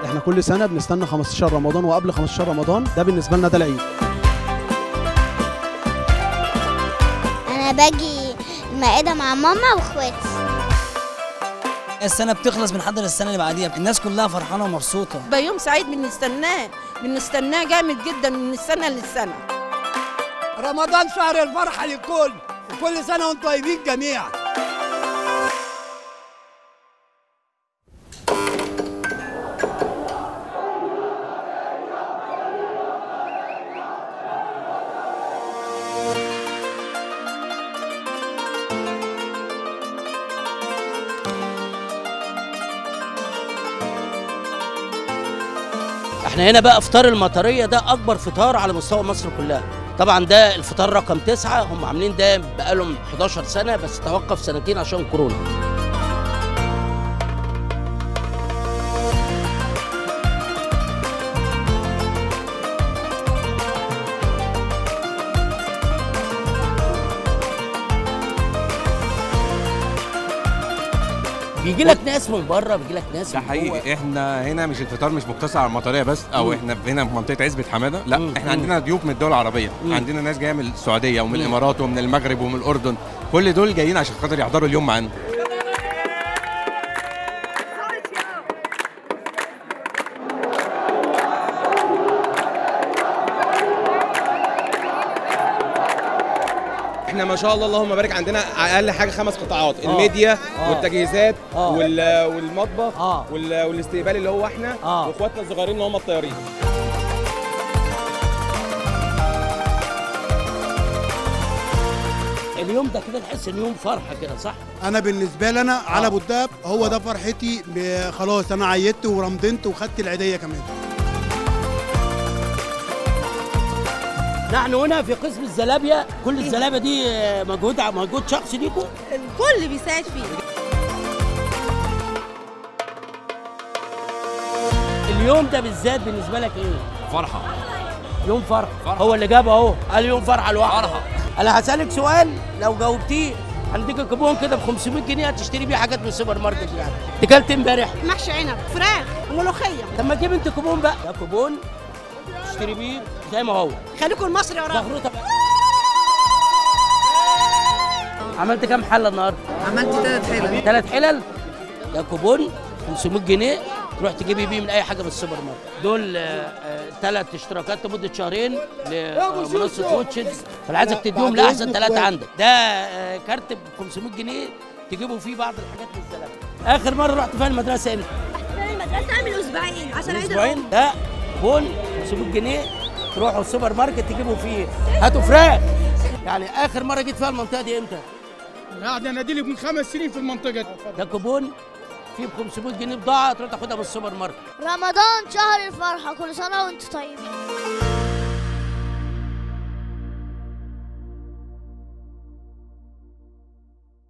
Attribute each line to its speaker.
Speaker 1: احنا كل سنه بنستنى 15 رمضان وقبل 15 رمضان ده بالنسبه لنا ده العيد
Speaker 2: انا باجي المائده مع ماما واخواتي
Speaker 3: السنه بتخلص بنحضر السنه اللي بعديها الناس كلها فرحانه ومبسوطه
Speaker 4: ده يوم سعيد بنستناه بنستناه جامد جدا من السنه للسنه
Speaker 5: رمضان شهر الفرحة للكل وكل سنة وانتم طيبين جميعا
Speaker 6: احنا هنا بقى فطار المطريه ده اكبر فطار على مستوى مصر كلها طبعا ده الفطار رقم تسعة هم عاملين ده بقالهم 11 سنه بس توقف سنتين عشان كورونا بيجي لك ناس من بره بيجي لك ناس
Speaker 7: ده
Speaker 6: من جوه.
Speaker 7: حقيقي احنا هنا مش الفطار مش مقتصر على المطريه بس او
Speaker 6: مم.
Speaker 7: احنا هنا في منطقه عزبه حماده لا
Speaker 6: مم.
Speaker 7: احنا
Speaker 6: مم.
Speaker 7: عندنا ضيوف من الدول العربيه
Speaker 6: مم.
Speaker 7: عندنا ناس جايه من السعوديه ومن
Speaker 6: مم.
Speaker 7: الامارات ومن المغرب ومن الاردن كل دول جايين عشان خاطر يحضروا اليوم معانا
Speaker 8: احنا ما شاء الله اللهم بارك عندنا اقل حاجه خمس قطاعات الميديا
Speaker 6: آه.
Speaker 8: والتجهيزات
Speaker 6: آه.
Speaker 8: وال- والمطبخ
Speaker 6: آه.
Speaker 8: وال- والاستقبال اللي هو احنا
Speaker 6: آه.
Speaker 8: واخواتنا الصغيرين اللي هم الطيارين
Speaker 6: اليوم ده كده تحس ان يوم فرحه كده صح
Speaker 9: انا بالنسبه لي انا على
Speaker 6: آه.
Speaker 9: ابو الدهب هو
Speaker 6: آه.
Speaker 9: ده فرحتي ب- خلاص انا عيدت ورمضنت وخدت العيديه كمان
Speaker 6: نحن هنا في قسم الزلابيا كل الزلابيا دي آه، مجهود مجهود شخصي ليكم
Speaker 4: الكل بيساعد فيه
Speaker 6: اليوم ده بالذات بالنسبه لك ايه
Speaker 7: فرحه
Speaker 6: يوم فرح هو اللي جابه اهو قال يوم فرحه لوحده
Speaker 7: فرحة.
Speaker 6: انا هسالك سؤال لو جاوبتيه هنديك كوبون كده ب 500 جنيه هتشتري بيه حاجات من السوبر ماركت يعني اكلت امبارح
Speaker 4: محشي عنب فراخ وملوخيه
Speaker 6: طب ما تجيب انت كوبون بقى ده كوبون تشتري بيه زي ما هو
Speaker 4: خليكم المصري يا رب
Speaker 6: زغروطه بقى عملت كام حله النهارده؟
Speaker 4: عملت ثلاث حلل
Speaker 6: ثلاث حلل ده كوبون 500 جنيه تروح تجيبي بيه من اي حاجه من السوبر ماركت دول ثلاث اشتراكات لمده شهرين لمنصه واتشز فانا عايزك تديهم لاحسن ثلاثه عندك ده آه، كارت ب 500 جنيه تجيبوا فيه بعض الحاجات من الزلمه اخر مره رحت فين المدرسه امتى؟
Speaker 2: المدرسه من اسبوعين عشان
Speaker 6: من اسبوعين ده كوبون 500 جنيه تروحوا السوبر ماركت تجيبوا فيه هاتوا فراخ يعني اخر مره جيت فيها المنطقه دي امتى؟
Speaker 9: قاعد انا دي من خمس سنين في المنطقه دي
Speaker 6: ده كوبون فيه ب 500 جنيه بضاعه تروح تاخدها من السوبر ماركت
Speaker 2: رمضان شهر الفرحه كل سنه وانتم طيبين